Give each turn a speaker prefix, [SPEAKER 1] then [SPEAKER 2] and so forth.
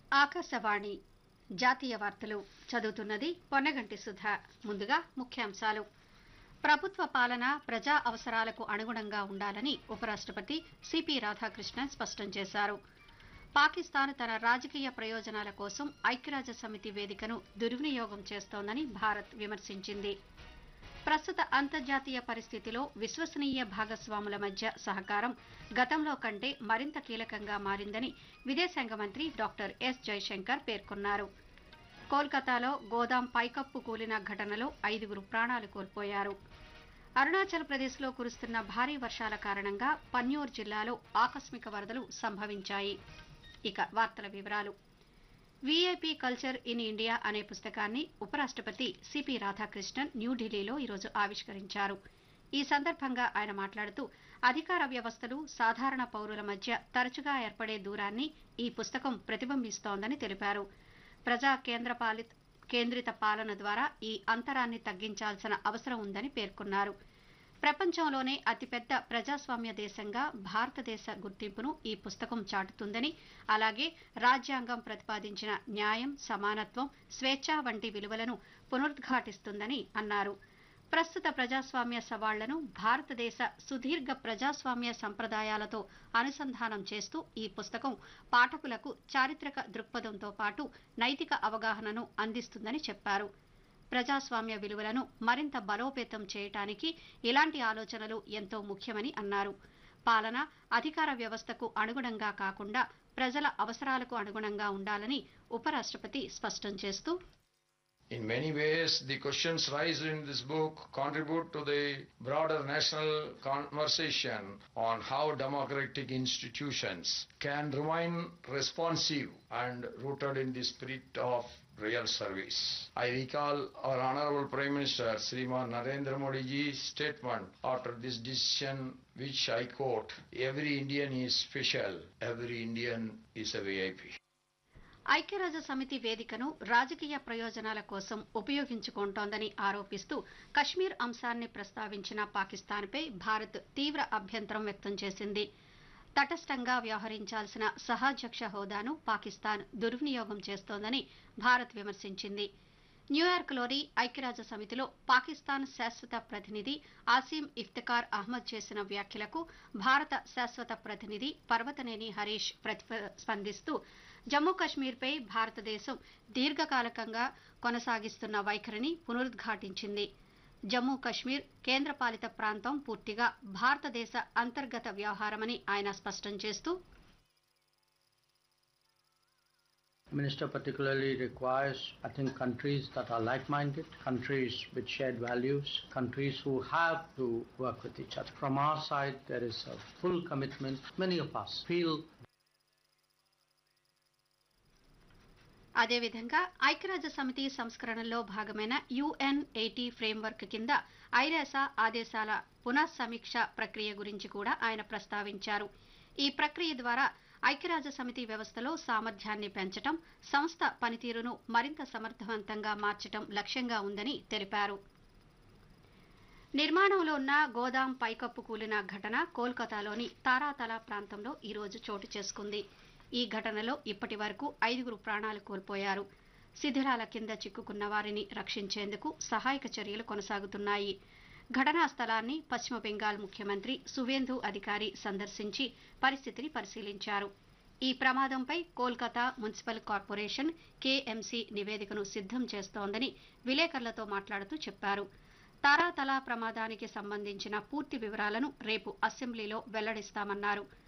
[SPEAKER 1] ఆకాశవాణి జాతీయ వార్తలు చదువుతున్నది పొన్నగంటి సుధ ముందుగా ముఖ్యాంశాలు ప్రభుత్వ పాలన ప్రజా అవసరాలకు అనుగుణంగా ఉండాలని ఉపరాష్టపతి సిపి రాధాకృష్ణన్ స్పష్టం చేశారు పాకిస్తాన్ తన రాజకీయ ప్రయోజనాల కోసం ఐక్యరాజ్య సమితి వేదికను దుర్వినియోగం చేస్తోందని భారత్ విమర్శించింది ప్రస్తుత అంతర్జాతీయ పరిస్థితిలో విశ్వసనీయ భాగస్వాముల మధ్య సహకారం గతంలో కంటే మరింత కీలకంగా మారిందని విదేశాంగ మంత్రి డాక్టర్ ఎస్ జైశంకర్ పేర్కొన్నారు కోల్కతాలో గోదాం పైకప్పు కూలిన ఘటనలో ఐదుగురు ప్రాణాలు కోల్పోయారు అరుణాచల్ ప్రదేశ్లో కురుస్తున్న భారీ వర్షాల కారణంగా పన్యూర్ జిల్లాలో ఆకస్మిక వరదలు సంభవించాయి ఇక వార్తల వివరాలు వీఐపీ కల్చర్ ఇన్ ఇండియా అనే పుస్తకాన్ని ఉపరాష్టపతి సిపి రాధాకృష్ణన్ న్యూఢిల్లీలో ఈరోజు ఆవిష్కరించారు ఈ సందర్భంగా ఆయన మాట్లాడుతూ అధికార వ్యవస్థలు సాధారణ పౌరుల మధ్య తరచుగా ఏర్పడే దూరాన్ని ఈ పుస్తకం ప్రతిబింబిస్తోందని తెలిపారు ప్రజా కేంద్రపాలిత కేంద్రిత పాలన ద్వారా ఈ అంతరాన్ని తగ్గించాల్సిన అవసరం ఉందని పేర్కొన్నారు ప్రపంచంలోనే అతిపెద్ద ప్రజాస్వామ్య దేశంగా భారతదేశ గుర్తింపును ఈ పుస్తకం చాటుతుందని అలాగే రాజ్యాంగం ప్రతిపాదించిన న్యాయం సమానత్వం స్వేచ్ఛ వంటి విలువలను పునరుద్ఘాటిస్తుందని అన్నారు ప్రస్తుత ప్రజాస్వామ్య సవాళ్లను భారతదేశ సుదీర్ఘ ప్రజాస్వామ్య సంప్రదాయాలతో అనుసంధానం చేస్తూ ఈ పుస్తకం పాఠకులకు చారిత్రక దృక్పథంతో పాటు నైతిక అవగాహనను అందిస్తుందని చెప్పారు ప్రజాస్వామ్య విలువలను మరింత బలోపేతం చేయటానికి ఇలాంటి ఆలోచనలు ఎంతో ముఖ్యమని అన్నారు పాలన అధికార వ్యవస్థకు అనుగుణంగా కాకుండా ప్రజల అవసరాలకు అనుగుణంగా ఉండాలని ఉపరాష్టపతి స్పష్టం చేస్తూ
[SPEAKER 2] In many ways, the questions raised in this book contribute to the broader national conversation on how democratic institutions can remain responsive and rooted in the spirit of real service. I recall our Honorable Prime Minister Sriman Narendra Modi ji's statement after this decision, which I quote, every Indian is special, every Indian is a VIP.
[SPEAKER 1] ఐక్యరాజ్య సమితి వేదికను రాజకీయ ప్రయోజనాల కోసం ఉపయోగించుకుంటోందని ఆరోపిస్తూ కశ్మీర్ అంశాన్ని ప్రస్తావించిన పాకిస్తాన్పై భారత్ తీవ్ర అభ్యంతరం వ్యక్తం చేసింది తటస్థంగా వ్యవహరించాల్సిన సహాధ్యక్ష హోదాను పాకిస్తాన్ దుర్వినియోగం చేస్తోందని భారత్ విమర్శించింది న్యూయార్క్లోని ఐక్యరాజ్య సమితిలో పాకిస్తాన్ శాశ్వత ప్రతినిధి ఆసీం ఇఫ్తికార్ అహ్మద్ చేసిన వ్యాఖ్యలకు భారత శాశ్వత ప్రతినిధి పర్వతనేని హరీష్ స్పందిస్తూ జమ్మూ కశ్మీర్పై భారతదేశం దీర్ఘకాలికంగా కొనసాగిస్తున్న వైఖరిని పునరుద్ఘాటించింది జమ్మూ కశ్మీర్ కేంద్రపాలిత ప్రాంతం పూర్తిగా భారతదేశ అంతర్గత వ్యవహారమని ఆయన స్పష్టం చేస్తూ
[SPEAKER 3] Minister particularly requires, I think, countries that are like-minded, countries with shared values, countries who have to work with each other. From our side, there is a full commitment. Many of us feel
[SPEAKER 1] అదేవిధంగా ఐక్యరాజ్య సమితి సంస్కరణలో భాగమైన UN eighty framework కింద ఐరాస ఆదేశాల పునఃసమీక్ష ప్రక్రియ గురించి కూడా ఆయన ప్రస్తావించారు ఈ ప్రక్రియ ద్వారా ఐక్యరాజ్య సమితి వ్యవస్థలో సామర్థ్యాన్ని పెంచడం సంస్థ పనితీరును మరింత సమర్థవంతంగా మార్చడం లక్ష్యంగా ఉందని తెలిపారు నిర్మాణంలో ఉన్న గోదాం పైకప్పు కూలిన ఘటన కోల్కతాలోని తారాతల ప్రాంతంలో ఈరోజు చోటు చేసుకుంది ఈ ఘటనలో ఇప్పటి వరకు ఐదుగురు ప్రాణాలు కోల్పోయారు శిథిరాల కింద చిక్కుకున్న వారిని రక్షించేందుకు సహాయక చర్యలు కొనసాగుతున్నాయి ఘటనా స్థలాన్ని పశ్చిమ బెంగాల్ ముఖ్యమంత్రి సువేందు అధికారి సందర్శించి పరిస్థితిని పరిశీలించారు ఈ ప్రమాదంపై కోల్కతా మున్సిపల్ కార్పొరేషన్ కేఎంసీ నివేదికను సిద్ధం చేస్తోందని విలేకరులతో మాట్లాడుతూ చెప్పారు తారాతల ప్రమాదానికి సంబంధించిన పూర్తి వివరాలను రేపు అసెంబ్లీలో వెల్లడిస్తామన్నారు